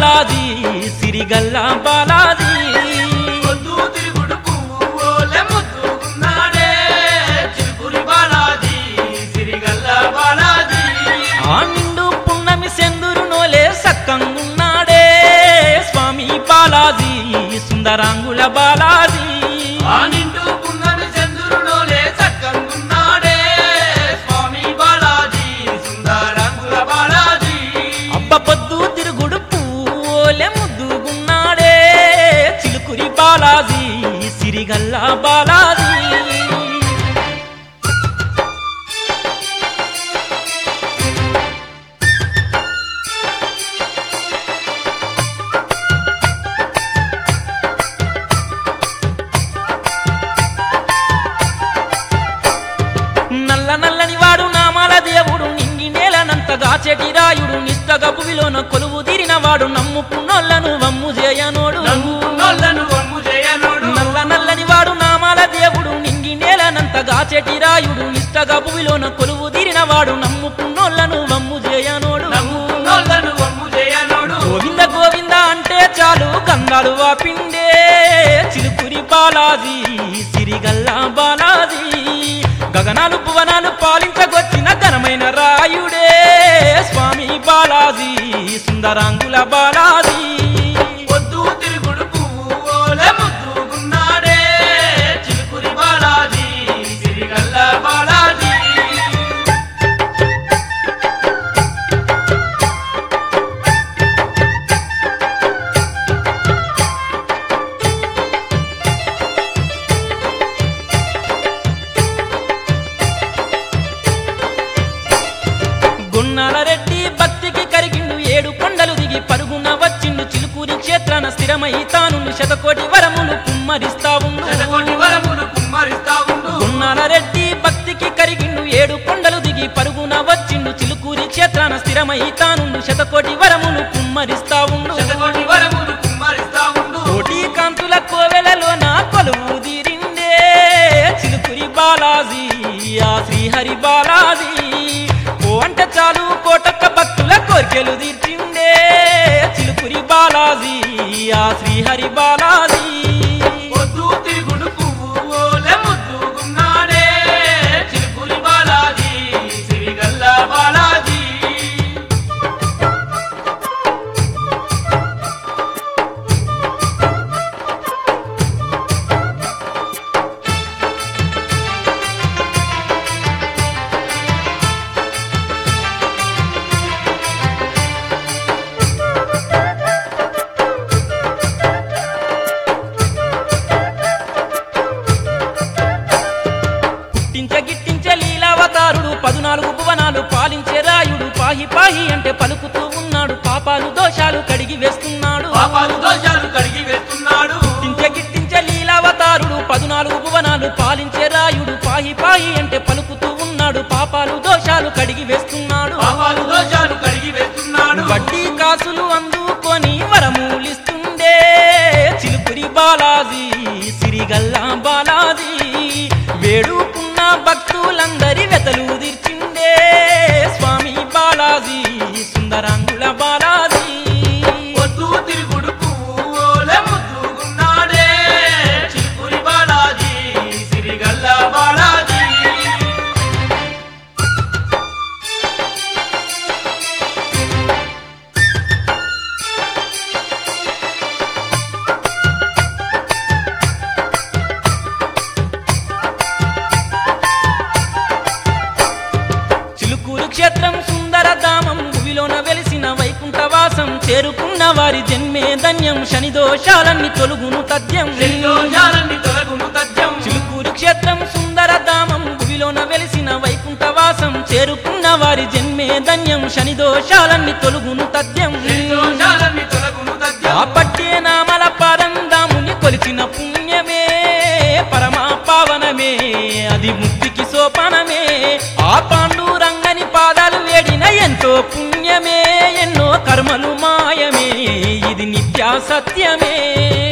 బాలాజీ సిరిగల్ల బాలాజీ పొద్దు తిరుగుడు పువ్వులే ముద్దుకున్నాడే చిలుకురి బాలాజీ సిరిగల్ల బాలాజీ ఆ నిండు పున్నమి సెందురు నోలే సక్కంగున్నాడే స్వామి బాలాజీ సుందరాంగుల బాలాజీ ఆ నిండు పున్నమి చంద్రుడోలే చక్కంగున్నాడే స్వామి బాలాజీ సుందరంగుల బాలాజీ అబ్బ పొద్దు తిరుగుడు పూలే ముద్దుగున్నాడే చిలుకురి బాలాజీ సిరిగల్ల బాలాజీ నల్ల నల్లని వాడు నామాల దేవుడు నింగి నేలనంతగా చెటిరాయుడు నిష్టగా భువిలోన కొలువు తీరిన వాడు నమ్ముకున్నోళ్లను వమ్ము చేయనోడు నమ్ముకున్నోళ్ళను వమ్ము చేయనోడు నల్ల నల్లని వాడు నామాల దేవుడు నింగి నేలనంతగా చెటిరాయుడు నిష్టగా భువిలోన కొలువు తీరిన వాడు నమ్ముకున్నోళ్లను వమ్ము చేయనోడు నమ్ముకున్నోళ్ళను వమ్ము చేయనోడు గోవింద గోవింద అంటే చాలు గంగాలు వాపిండే చిలుకురి బాలాజీ సిరిగల్ల బాలాజీ గగనాలు భువనాలు పాలించగొచ్చిన ఘనమైన రాయుడే స్వామి బాలాజీ సుందరాంగుల బాలాజీ పొద్దు తిరుగుడు పువ్వులే ముద్దుకున్నాడే చిలుకురి బాలాజీ సిరిగల్ల బాలాజీ గున్నాల రెడ్డి భక్తికి కరిగిండు ఏడు కొండలు దిగి పరుగున వచ్చిండు చిలుకూరి క్షేత్రాన స్థిరమై తాను శతకోటి వరములు కుమ్మరిస్తా ఉండు శతకోటి వరములు కుమ్మరిస్తా ఉండు గున్నాల రెడ్డి భక్తికి కరిగిండు ఏడు కొండలు దిగి పరుగున వచ్చిండు చిలుకూరి క్షేత్రాన స్థిరమై తానుండు శతకోటి వరములు కుమ్మరిస్తా ఉండు శతకోటి వరములు కుమ్మరిస్తా ఉండు కోటి కాంతుల కోవెలలోన కొలువు తీరిండే చిలుకురి బాలాజీ ఆ శ్రీహరి బాలాజీ ఓ అంటే చాలు కోటక్క భక్తుల కోరికలు తీర్చిండే చిలుకురి బాలాజీ ఆ శ్రీహరి బాలాజీ పొద్దు తిరుగుడు పువ్వులే ముద్దుకున్నాడే చిలుకురి బాలాజీ సిరిగల్ల బాలాజీ పుట్టించ గిట్టించ లీలావతారుడు పదునాలుగు భువనాలు పాలించే రాయుడు పాహి పాహి అంటే పలుకుతూ ఉన్నాడు పాపాలు దోషాలు కడిగి వేస్తున్నాడు పాపాలు దోషాలు కడిగి వేస్తున్నాడు పుట్టించ గిట్టించ లీలావతారుడు పదునాలుగు భువనాలు పాలించే రాయుడు పాహి పాహి అంటే పలుకుతూ ఉన్నాడు పాపాలు దోషాలు కడిగి వేస్తున్నాడు పాపాలు దోషాలు కడిగి వేస్తున్నాడు వడ్డీ కాసులు అందుకొని వరమూలిస్తుండే చిలుకురి బాలాజీ సిరిగల్ల బాలాజీ వేడుకున్న భక్తులందరి వెతలు తీర్చిండే స్వామి బాలాజీ సుందరాంగుల బాలాజీ పొద్దు తిరుగుడు పువ్వులే ముద్దుకున్నాడే చిలుకురి బాలాజీ సిరిగల్ల బాలాజీ చిలుకూరు క్షేత్రం సుందరధామం భువిలోన వెలిసిన వైకుంఠవాసం చేరుకున్న వారి జన్మే ధన్యం శని దోషాలన్నీ తొలుగును తథ్యం దోషాలన్నీ తొలగును తథ్యం చిలుకూరు క్షేత్రం సుందరధామం భువిలోన వెలిసిన వైకుంఠవాసం చేరుకున్న వారి జన్మే ధన్యం శని దోషాలన్నీ తొలుగును తథ్యం దోషాలన్నీ తొలగును తథ్యం పట్టే నామల పరందాముని కొలిచిన పుణ్యమే పరమా పావనమే అది ముక్తికి సోపానమే ఆ పాండురంగని పాదాలు వేడిన ఎంతో పుణ్యమే ఎన్నో కర్మలు మాయమే ఇది నిత్యా సత్యమే